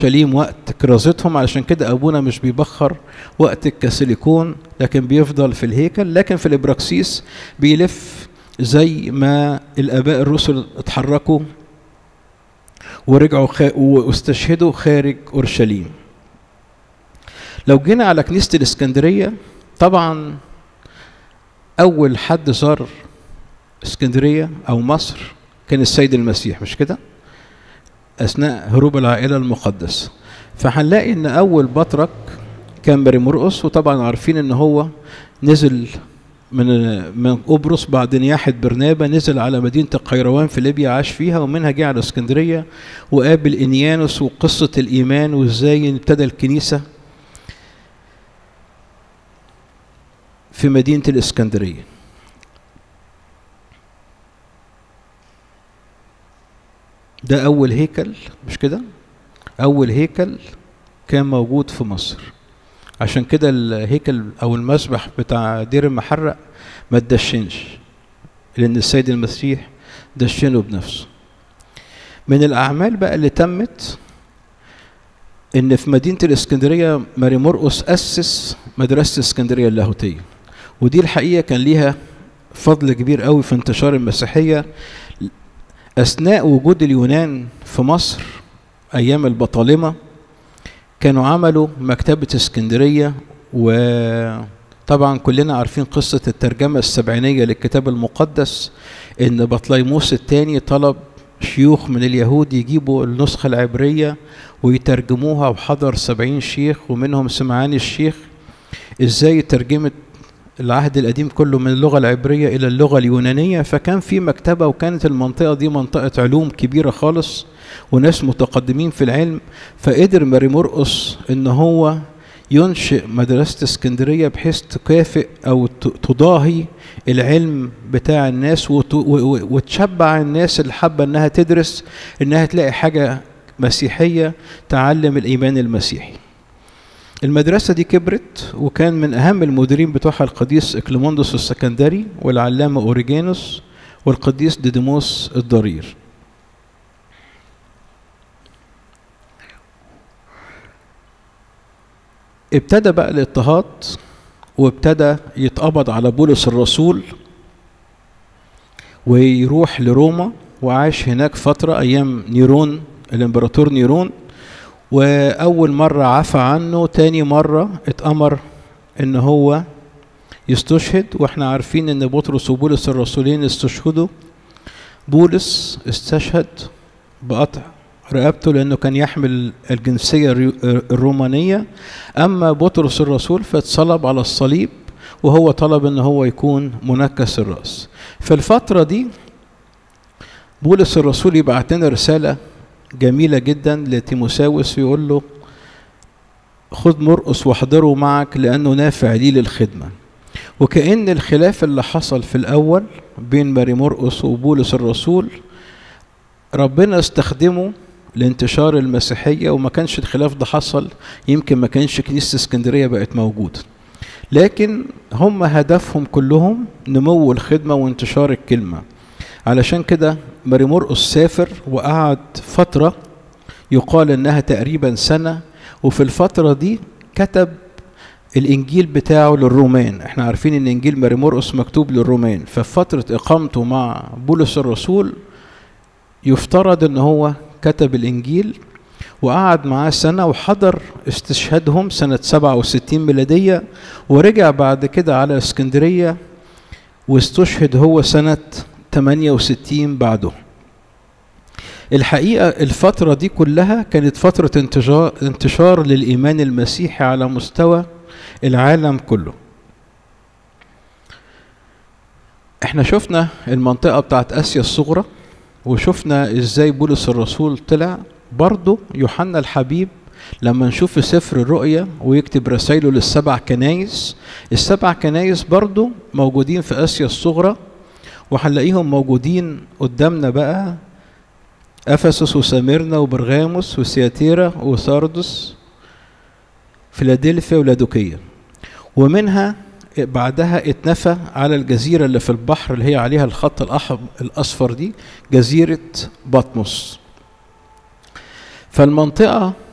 اورشليم وقت كرازتهم علشان كده ابونا مش بيبخر وقت الكاثوليكون لكن بيفضل في الهيكل لكن في الابراكسيس بيلف زي ما الاباء الرسل اتحركوا ورجعوا خا... واستشهدوا خارج اورشليم لو جينا على كنيسه الاسكندريه طبعا اول حد زار اسكندريه او مصر كان السيد المسيح مش كده اثناء هروب العائله المقدسه فهنلاقي ان اول بطرك كان ماري مرقس وطبعا عارفين ان هو نزل من من قبرص بعد نياحة برنابا نزل على مدينة القيروان في ليبيا عاش فيها ومنها جه على اسكندرية وقابل إنيانوس وقصة الإيمان وإزاي ابتدى الكنيسة في مدينة الإسكندرية ده أول هيكل مش كده؟ أول هيكل كان موجود في مصر عشان كده الهيكل أو المسبح بتاع دير المحرق ما تدشنش لأن السيد المسيح دشنه بنفسه من الأعمال بقى اللي تمت إن في مدينة الإسكندرية ماري مرقس أسس مدرسة اسكندرية اللاهوتية ودي الحقيقة كان ليها فضل كبير قوي في انتشار المسيحية أثناء وجود اليونان في مصر أيام البطالمة كانوا عملوا مكتبة اسكندرية وطبعا كلنا عارفين قصة الترجمة السبعينية للكتاب المقدس إن بطليموس الثاني طلب شيوخ من اليهود يجيبوا النسخة العبرية ويترجموها وحضر سبعين شيخ ومنهم سمعان الشيخ ازاي ترجمت العهد القديم كله من اللغة العبرية إلى اللغة اليونانية فكان في مكتبة وكانت المنطقة دي منطقة علوم كبيرة خالص وناس متقدمين في العلم فقدر ماري مرقس إن هو ينشئ مدرسة اسكندرية بحيث تكافئ أو تضاهي العلم بتاع الناس وتشبع الناس اللي حابة إنها تدرس إنها تلاقي حاجة مسيحية تعلم الإيمان المسيحي المدرسة دي كبرت وكان من أهم المديرين بتوعها القديس إكليموندوس السكندري والعلامة أوريجانوس والقديس ديديموس الضرير ابتدى بقى الاضطهاد وابتدى يتقبض على بولس الرسول ويروح لروما وعاش هناك فترة أيام نيرون الإمبراطور نيرون وأول مرة عفى عنه تاني مرة اتأمر إن هو يستشهد واحنا عارفين إن بطرس وبولس الرسولين استشهدوا بولس استشهد بقطع رقبته لأنه كان يحمل الجنسية الرومانية أما بطرس الرسول فاتصلب على الصليب وهو طلب إن هو يكون منكس الرأس في الفترة دي بولس الرسول يبعت لنا رسالة جميلة جدا لتيموساوس يقول له خذ مرقس واحضره معك لأنه نافع لي للخدمة وكأن الخلاف اللي حصل في الأول بين ماري مرقس وبولس الرسول ربنا استخدمه لانتشار المسيحية وما كانش الخلاف ده حصل يمكن ما كانش كنيسة اسكندرية بقت موجودة لكن هم هدفهم كلهم نمو الخدمة وانتشار الكلمة علشان كده ماري مرقس سافر وقعد فترة يقال انها تقريبا سنة وفي الفترة دي كتب الانجيل بتاعه للرومان احنا عارفين ان انجيل ماري مرقس مكتوب للرومان ففي فترة اقامته مع بولس الرسول يفترض ان هو كتب الانجيل وقعد معاه سنة وحضر استشهادهم سنة 67 ميلادية ورجع بعد كده على اسكندرية واستشهد هو سنة 68 بعده الحقيقة الفترة دي كلها كانت فترة انتشار, انتشار للإيمان المسيحي على مستوى العالم كله احنا شفنا المنطقة بتاعت آسيا الصغرى وشفنا ازاي بولس الرسول طلع برضه يوحنا الحبيب لما نشوف في سفر الرؤيا ويكتب رسائله للسبع كنايس السبع كنايس برضه موجودين في آسيا الصغرى وهنلاقيهم موجودين قدامنا بقى افسس وسميرنا وبرغاموس وسياتيرا وساردس فيلادلفيا ولادوكية ومنها بعدها اتنفى على الجزيرة اللي في البحر اللي هي عليها الخط الأصفر دي جزيرة بطمس فالمنطقة